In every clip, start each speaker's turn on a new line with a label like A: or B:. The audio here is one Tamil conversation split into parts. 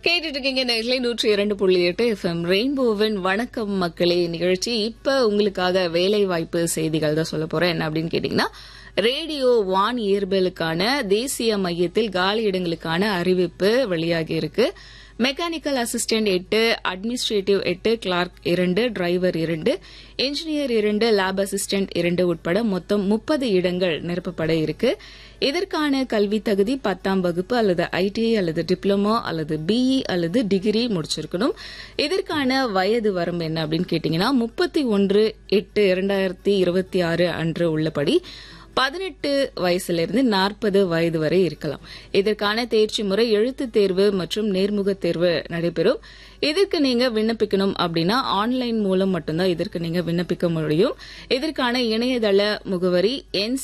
A: கேட்டுட்டு இருக்கீங்க நேர்களை நூற்றி இரண்டு புள்ளி எட்டு எஃப்எம் ரெயின்போவின் வணக்கம் மக்களே நிகழ்ச்சி இப்ப உங்களுக்காக வேலை வாய்ப்பு செய்திகள் தான் சொல்ல போறேன் என்ன அப்படின்னு கேட்டீங்கன்னா ரேடியோ வான் இயற்பியலுக்கான தேசிய மையத்தில் காலி இடங்களுக்கான அறிவிப்பு வெளியாகி இருக்கு மெக்கானிக்கல் அசிஸ்டன்ட் எட்டு அட்மினிஸ்ட்ரேட்டிவ் எட்டு கிளார்க் இரண்டு டிரைவர் இரண்டு இன்ஜினியர் இரண்டு லேப் அசிஸ்டன்ட் இரண்டு உட்பட மொத்தம் முப்பது இடங்கள் நிரப்பப்பட இருக்கு இதற்கான கல்வி தகுதி பத்தாம் வகுப்பு அல்லது ஐடிஐ அல்லது டிப்ளமோ அல்லது பிஇ அல்லது டிகிரி முடிச்சிருக்கணும் இதற்கான வயது வரம்பு என்ன அப்படின்னு கேட்டீங்கன்னா முப்பத்தி ஒன்று எட்டு இரண்டாயிரத்தி இருபத்தி ஆறு அன்று உள்ளபடி பதினெட்டு வயசுல இருந்து நாற்பது வயது வரை இருக்கலாம் இதற்கான தேர்ச்சி முறை எழுத்து தேர்வு மற்றும் நேர்முக தேர்வு நடைபெறும் இதற்கு நீங்க விண்ணப்பிக்கணும் அப்படின்னா ஆன்லைன் மூலம் மட்டும்தான் இதற்கு நீங்க விண்ணப்பிக்க முடியும் இதற்கான இணையதள முகவரி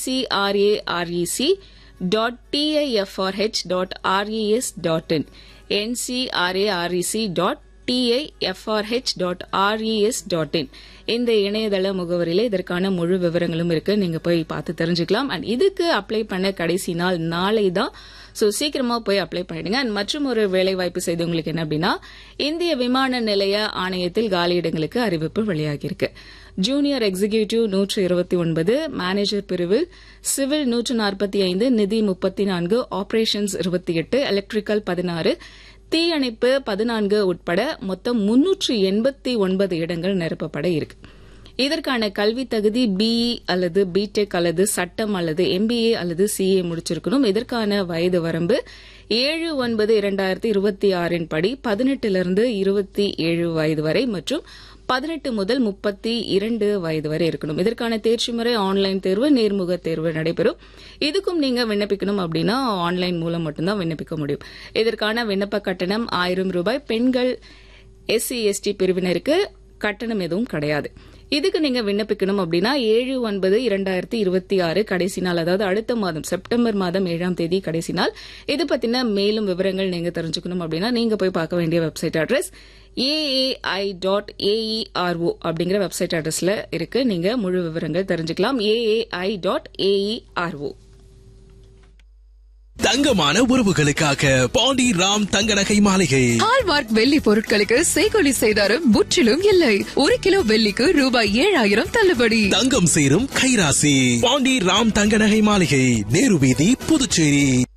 A: NCRAREC dot TIFRH dot RES dot in NCRAREC dot TIFRH dot RES dot in இந்த இணையதள முகவரியில இதற்கான முழு விவரங்களும் இருக்கு நீங்க போய் பார்த்து தெரிஞ்சுக்கலாம் அண்ட் இதுக்கு அப்ளை பண்ண கடைசி நாள் நாளை தான் ஸோ சீக்கிரமா போய் அப்ளை பண்ணிடுங்க அண்ட் மற்றும் ஒரு வேலை வாய்ப்பு செய்து உங்களுக்கு என்ன அப்படின்னா இந்திய விமான நிலைய ஆணையத்தில் காலியிடங்களுக்கு அறிவிப்பு வெளியாகியிருக்கு ஜூனியர் எக்ஸிகியூட்டிவ் நூற்று இருபத்தி ஒன்பது மேனேஜர் பிரிவில் சிவில் நூற்று நாற்பத்தி ஐந்து நிதி முப்பத்தி நான்கு ஆபரேஷன்ஸ் இருபத்தி எட்டு எலக்ட்ரிக்கல் பதினாறு தீயணைப்பு பதினான்கு உட்பட மொத்தம் முன்னூற்று எண்பத்தி ஒன்பது இடங்கள் நிரப்பப்பட இருக்கு இதற்கான கல்வி தகுதி பிஇ அல்லது பிடெக் அல்லது சட்டம் அல்லது எம்பிஏ அல்லது சிஏ முடிச்சிருக்கணும் இதற்கான வயது வரம்பு ஏழு ஒன்பது இரண்டாயிரத்தி இருபத்தி ஆறின் படி பதினெட்டிலிருந்து இருபத்தி ஏழு வயது வரை மற்றும் பதினெட்டு முதல் முப்பத்தி இரண்டு வயது வரை இருக்கணும் இதற்கான தேர்ச்சி முறை ஆன்லைன் தேர்வு நேர்முக தேர்வு நடைபெறும் இதுக்கும் நீங்க விண்ணப்பிக்கணும் அப்படின்னா ஆன்லைன் மூலம் மட்டும்தான் விண்ணப்பிக்க முடியும் இதற்கான விண்ணப்ப கட்டணம் ஆயிரம் ரூபாய் பெண்கள் எஸ்சி எஸ்டி பிரிவினருக்கு கட்டணம் எதுவும் கிடையாது இதுக்கு நீங்க விண்ணப்பிக்கணும் அப்படின்னா ஏழு ஒன்பது இரண்டாயிரத்தி இருபத்தி ஆறு கடைசி நாள் அதாவது அடுத்த மாதம் செப்டம்பர் மாதம் ஏழாம் தேதி கடைசி நாள் இது பத்தின மேலும் விவரங்கள் நீங்க தெரிஞ்சுக்கணும் அப்படின்னா நீங்க போய் பார்க்க வேண்டிய website address AAI dot AERO அப்படிங்கிற வெப்சைட் அட்ரஸ்ல இருக்கு நீங்க முழு விவரங்கள் தெரிஞ்சுக்கலாம் ஏஏஐ டாட் ஏஇஆர்ஓ
B: தங்கமான உறவுகளுக்காக பாண்டி ராம் தங்க நகை மாளிகை
C: ஹால்மார்க் வெள்ளி பொருட்களுக்கு செய்கொலி செய்தாரும் முற்றிலும் இல்லை ஒரு கிலோ வெள்ளிக்கு ரூபாய் ஏழாயிரம் தள்ளுபடி
B: தங்கம் சேரும் கைராசி பாண்டி ராம் தங்க நகை மாளிகை நேரு வீதி புதுச்சேரி